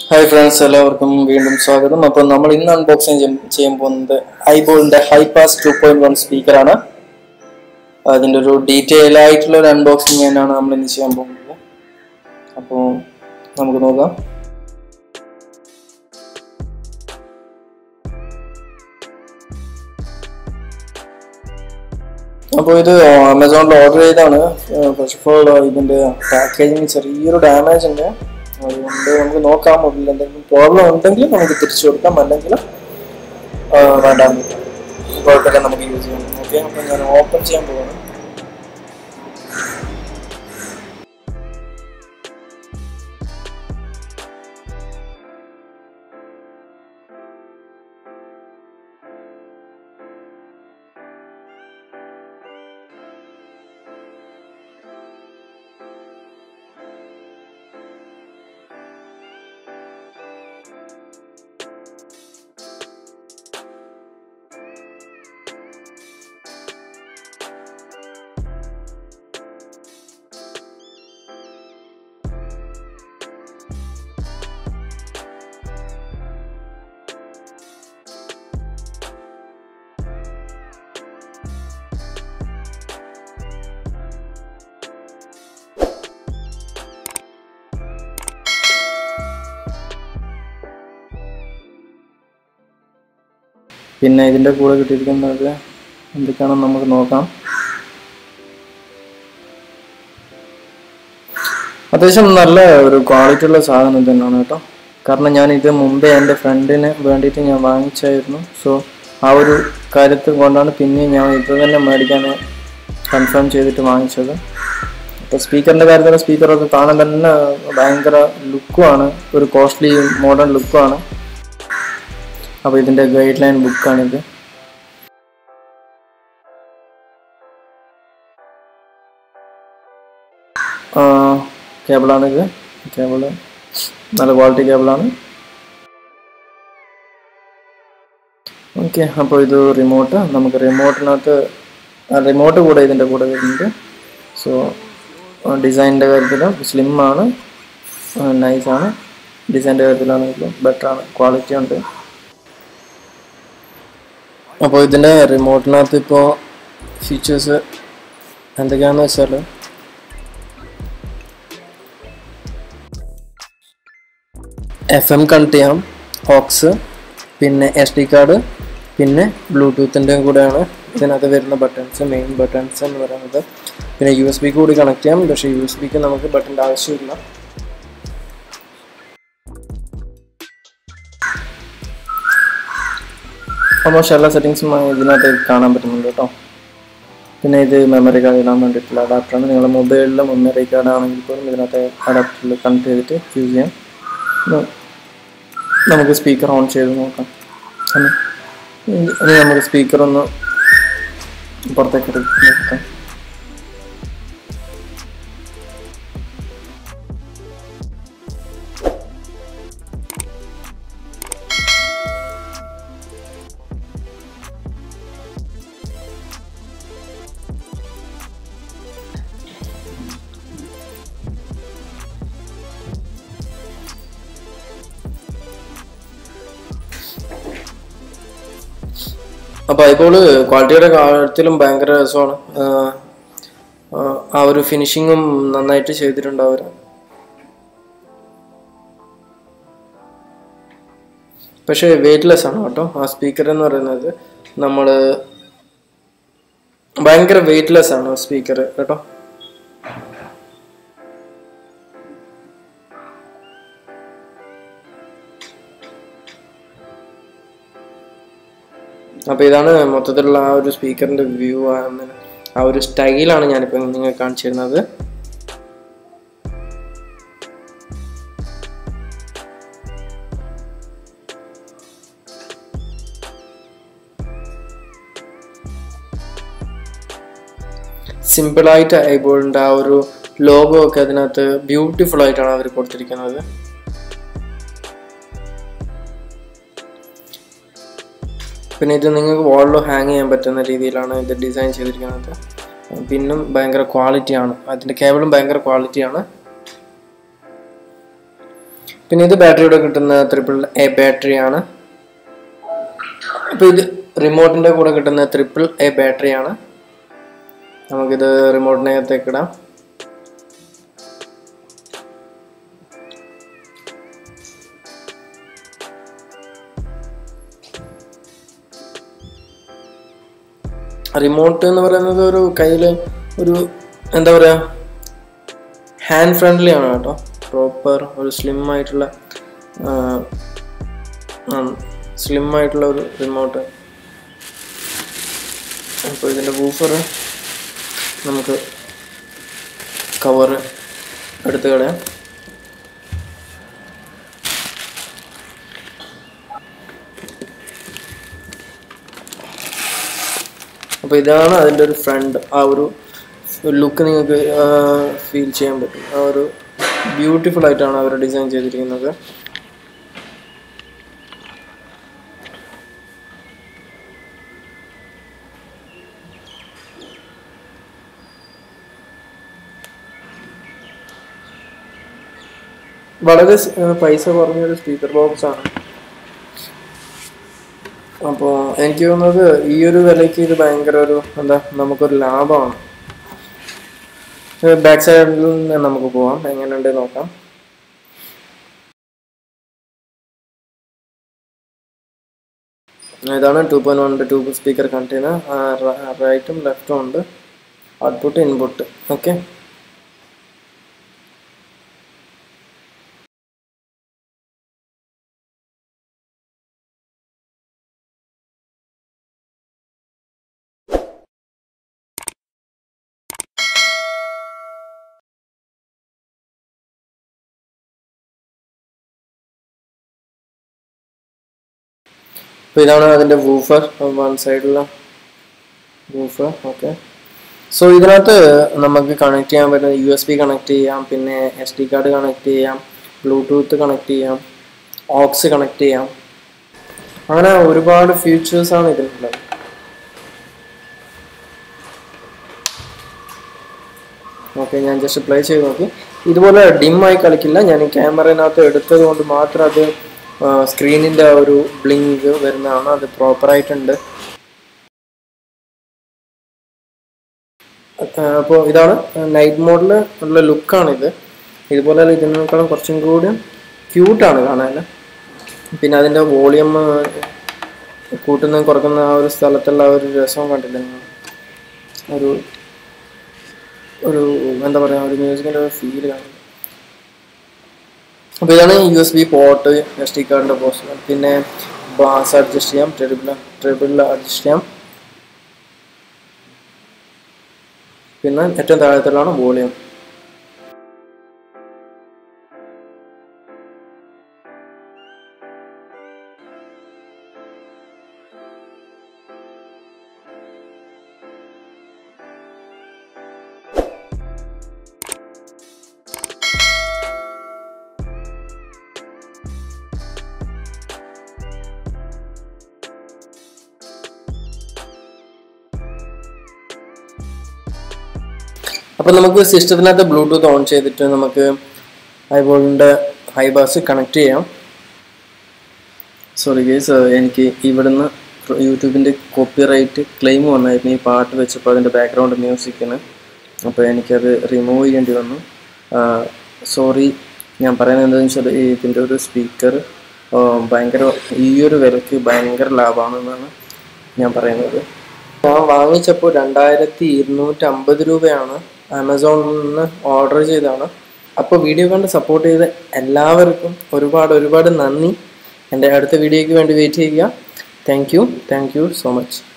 hi friends എല്ലാവർക്കും വീണ്ടും സ്വാഗതം അപ്പോൾ നമ്മൾ ഇന്ന് അൺബോക്സിങ് ചെയ്യാൻ പോകുന്നത് ഐബോളിന്റെ high pass two point one സ്പീക്കറാണ് അതിൻ്റെ ഒരു ഡീറ്റെയിൽ ആയിട്ടുള്ള ഒരു അൺബോക്സിങ് തന്നെയാണ് നമ്മൾ ഇന്ന് ചെയ്യാൻ പോകുന്നത് അപ്പോൾ നമുക്ക് നോക്കാം അപ്പോൾ ഇത് ആമസോണിൽ ഓർഡർ ചെയ്താണ് ഫസ്റ്റ് ഓഫ് ഓൾ ഇതിൻ്റെ പാക്കേജിങ് ചെറിയൊരു ഡാമേജ് ഉണ്ട് അതുകൊണ്ട് നമുക്ക് നോക്കാം അതിൽ എന്തെങ്കിലും പ്രോബ്ലം ഉണ്ടെങ്കിൽ നമുക്ക് തിരിച്ചു കൊടുക്കാം അല്ലെങ്കിൽ വേണ്ട കുഴപ്പമില്ല നമുക്ക് യൂസ് ചെയ്യാം ഓക്കെ അപ്പോൾ ഞാൻ ഓപ്പൺ ചെയ്യാൻ പോവാണ് പിന്നെ ഇതിൻ്റെ കൂടെ കിട്ടിയിരിക്കുന്നത് എന്തൊക്കെയാണെന്ന് നമുക്ക് നോക്കാം അത്യാവശ്യം നല്ല ഒരു ക്വാളിറ്റി ഉള്ള സാധനം തന്നെയാണ് കേട്ടോ കാരണം ഞാൻ ഇത് മുമ്പേ എൻ്റെ ഫ്രണ്ടിന് വേണ്ടിയിട്ട് ഞാൻ വാങ്ങിച്ചായിരുന്നു സോ ആ ഒരു കാര്യത്തിൽ കൊണ്ടാണ് പിന്നെ ഞാൻ ഇത് തന്നെ മേടിക്കാൻ കൺഫേം ചെയ്തിട്ട് വാങ്ങിച്ചത് ഇപ്പോൾ സ്പീക്കറിൻ്റെ കാര്യത്തിൽ സ്പീക്കറൊക്കെ കാണാൻ തന്നെ ഭയങ്കര ലുക്കുമാണ് ഒരു കോസ്റ്റ്ലി മോഡേൺ ലുക്കുമാണ് അപ്പോൾ ഇതിൻ്റെ ഗൈഡ് ലൈൻ ബുക്കാണിത് കേബിളാണിത് കേബിള് നല്ല ക്വാളിറ്റി കേബിളാണ് ഓക്കെ അപ്പോൾ ഇത് റിമോട്ട് നമുക്ക് റിമോട്ടിനകത്ത് റിമോട്ട് കൂടെ ഇതിൻ്റെ കൂടെ വരുന്നുണ്ട് സോ ഡിസൈനിൻ്റെ കാര്യത്തിൽ സ്ലിമ്മാണ് നൈസാണ് ഡിസൈൻ്റെ കാര്യത്തിലാണെങ്കിലും ബെറ്ററാണ് ക്വാളിറ്റി ഉണ്ട് അപ്പോൾ ഇതിൻ്റെ റിമോട്ടിനകത്ത് ഇപ്പോൾ ഫീച്ചേഴ്സ് എന്തൊക്കെയാണെന്ന് വെച്ചാൽ എഫ് എം കണക്ട് ചെയ്യാം ഓക്സ് പിന്നെ എസ് ഡി കാർഡ് പിന്നെ ബ്ലൂടൂത്തിൻ്റെയും കൂടെയാണ് ഇതിനകത്ത് വരുന്ന ബട്ടൺസ് മെയിൻ ബട്ടൺസ് എന്ന് പറയുന്നത് പിന്നെ യു എസ് ബിക്ക് കൂടി കണക്ട് ചെയ്യാം പക്ഷേ യു എസ് ബിക്ക് നമുക്ക് ബട്ടൻ്റെ ആവശ്യമില്ല ഓൾമോസ്റ്റ് എല്ലാ സെറ്റിങ്സും ഇതിനകത്ത് കാണാൻ പറ്റുന്നുണ്ട് കേട്ടോ പിന്നെ ഇത് മെമ്മറി കാർഡ് ഇടാൻ വേണ്ടിയിട്ടുള്ള അഡാപ്റ്ററാണ് നിങ്ങളുടെ മൊബൈലിലെ മെമ്മറി കാർഡ് ആണെങ്കിൽ പോലും ഇതിനകത്ത് അഡാപ്റ്ററിൽ കണക്ട് ചെയ്തിട്ട് യൂസ് ചെയ്യാം നമുക്ക് സ്പീക്കർ ഓൺ ചെയ്ത് നോക്കാം ഇനി നമുക്ക് സ്പീക്കർ ഒന്ന് പുറത്തേക്ക് എടുക്കാം അപ്പോൾ ഐബോള് ക്വാളിറ്റിയുടെ കാര്യത്തിലും ഭയങ്കര രസമാണ് ആ ഒരു ഫിനിഷിങ്ങും നന്നായിട്ട് ചെയ്തിട്ടുണ്ട് അവർ പക്ഷേ വെയിറ്റ്ലെസ് ആണ് കേട്ടോ ആ സ്പീക്കർ എന്ന് പറയുന്നത് നമ്മൾ ഭയങ്കര വെയിറ്റ്ലെസ് ആണ് സ്പീക്കർ കേട്ടോ അപ്പോൾ ഇതാണ് മൊത്തത്തിലുള്ള ആ ഒരു സ്പീക്കറിൻ്റെ വ്യൂ ആ ഒരു സ്റ്റൈലാണ് ഞാനിപ്പോൾ നിങ്ങൾക്ക് കാണിച്ചു തരുന്നത് സിമ്പിളായിട്ട് ഐബോളിൻ്റെ ആ ഒരു ലോഗോ ഒക്കെ അതിനകത്ത് ബ്യൂട്ടിഫുൾ ആയിട്ടാണ് അവർ കൊടുത്തിരിക്കുന്നത് പിന്നെ ഇത് നിങ്ങൾക്ക് വാളിലോ ഹാങ് ചെയ്യാൻ പറ്റുന്ന രീതിയിലാണ് ഇത് ഡിസൈൻ ചെയ്തിരിക്കുന്നത് പിന്നും ഭയങ്കര ക്വാളിറ്റിയാണ് അതിൻ്റെ കേബിളും ഭയങ്കര ക്വാളിറ്റിയാണ് പിന്നെ ഇത് ബാറ്ററിയുടെ കിട്ടുന്ന ട്രിപ്പിൾ എ ബാറ്ററിയാണ് അപ്പോൾ ഇത് റിമോട്ടിൻ്റെ കൂടെ കിട്ടുന്ന ട്രിപ്പിൾ എ ബാറ്ററിയാണ് നമുക്കിത് റിമോട്ടിനകത്തേക്ക് ഇടാം റിമോട്ട് എന്ന് പറയുന്നത് ഒരു കയ്യിൽ ഒരു എന്താ പറയുക ഹാൻഡ് ഫ്രണ്ട്ലി ആണ് കേട്ടോ പ്രോപ്പർ ഒരു സ്ലിം ആയിട്ടുള്ള സ്ലിം ആയിട്ടുള്ള ഒരു റിമോട്ട് അപ്പോൾ ഇതിൻ്റെ വൂഫർ നമുക്ക് കവർ എടുത്ത് കളയാം അപ്പോൾ ഇതാണ് അതിൻ്റെ ഒരു ഫ്രണ്ട് ആ ഒരു ലുക്ക് നിങ്ങൾക്ക് ഫീൽ ചെയ്യാൻ പറ്റും ആ ഒരു ബ്യൂട്ടിഫുൾ ആയിട്ടാണ് അവർ ഡിസൈൻ ചെയ്തിരിക്കുന്നത് വളരെ സ്- ആ, പൈസ കുറഞ്ഞൊരു സ്പീക്കർ ബോക്സ് ആണ് അപ്പോൾ എനിക്ക് തോന്നുന്നത് ഈ ഒരു വിലയ്ക്ക് ഇത് ഭയങ്കര ഒരു എന്താ നമുക്കൊരു ലാഭമാണ് ബാക്ക് സൈഡിൽ നിന്ന് നമുക്ക് പോവാം എങ്ങനെയുണ്ട് നോക്കാം ഇതാണ് two point one two speaker container റൈറ്റും ലെഫ്റ്റും ഉണ്ട് ഔട്ട്പുട്ട് ഇൻപുട്ട് ഓക്കെ അപ്പോൾ ഇതാണ് അതിൻ്റെ വൂഫർ വൺ സൈഡിലുള്ള വൂഫർ ഓക്കെ സോ ഇതിനകത്ത് നമുക്ക് കണക്ട് ചെയ്യാൻ പറ്റുന്ന യു എസ് ബി കണക്ട് ചെയ്യാം പിന്നെ എസ് ഡി കാർഡ് കണക്ട് ചെയ്യാം ബ്ലൂടൂത്ത് കണക്ട് ചെയ്യാം ഓക്സ് കണക്ട് ചെയ്യാം അങ്ങനെ ഒരുപാട് ഫീച്ചേഴ്സാണ് ഇതിനുള്ളത് ഓക്കെ ഞാൻ ജസ്റ്റ് പ്ലേ ചെയ്ത് നോക്കി ഇതുപോലെ ഡിമ്മായി കളിക്കില്ല ഞാൻ ഈ ക്യാമറയിനകത്ത് എടുത്തത് കൊണ്ട് മാത്രം അത് സ്ക്രീനിൻ്റെ ഒരു ബ്ലിങ്ക് വരുന്നതാണ് അത് പ്രോപ്പറായിട്ടുണ്ട് അപ്പോൾ ഇതാണ് നൈറ്റ് മോഡിൽ ഉള്ള ലുക്കാണിത് ഇതുപോലെ ഇതിനേക്കാളും കുറച്ചും കൂടി ക്യൂട്ടാണ് കാണാൻ പിന്നെ അതിൻ്റെ വോളിയം കൂട്ടുന്ന കുറക്കുന്ന ആ ഒരു സ്ഥലത്തുള്ള ആ ഒരു രസവും കണ്ടില്ല നിങ്ങൾ ഒരു ഒരു എന്താ പറയുക ഒരു മ്യൂസിക്കിൻ്റെ ഒരു ഫീൽ കാണും അപ്പോൾ ഇതാണ് U S B port S D കാർഡിൻ്റെ പോസ്റ്റ് പിന്നെ ബാസ് അഡ്ജസ്റ്റ് ചെയ്യാം ട്രിബിൾ ട്രിബിൾ അഡ്ജസ്റ്റ് ചെയ്യാം പിന്നെ ഏറ്റവും താഴത്തുള്ളതാണ് വോളിയം അപ്പോൾ നമുക്ക് സിസ്റ്റത്തിനകത്ത് ബ്ലൂടൂത്ത് ഓൺ ചെയ്തിട്ട് നമുക്ക് ഐബോളിൻ്റെ ഹൈബാസ് കണക്ട് ചെയ്യാം സോറി ഗേസ് എനിക്ക് ഇവിടുന്ന് യൂട്യൂബിൻ്റെ കോപ്പിറൈറ്റ് ക്ലെയിം വന്നായിരുന്നു ഈ പാട്ട് വെച്ചപ്പോൾ അതിൻ്റെ ബാക്ക്ഗ്രൗണ്ട് മ്യൂസിക്കിന് അപ്പോൾ എനിക്കത് റിമൂവ് ചെയ്യേണ്ടി വന്നു സോറി ഞാൻ പറയുന്നത് എന്താണെന്ന് വെച്ചാൽ ഈ ഇതിൻ്റെ ഒരു സ്പീക്കർ ഭയങ്കര ഈ ഒരു വിലക്ക് ഭയങ്കര ലാഭമാണെന്നാണ് ഞാൻ പറയുന്നത് ഞാൻ വാങ്ങിച്ചപ്പോൾ രണ്ടായിരത്തി ഇരുന്നൂറ്റി അമ്പത് രൂപയാണ് ആമസോണിൽ നിന്ന് ഓർഡർ ചെയ്തതാണ് അപ്പോൾ വീഡിയോ കണ്ട് സപ്പോർട്ട് ചെയ്ത എല്ലാവർക്കും ഒരുപാട് ഒരുപാട് നന്ദി എൻ്റെ അടുത്ത വീഡിയോയ്ക്ക് വേണ്ടി വെയിറ്റ് ചെയ്യുക thank you thank you so much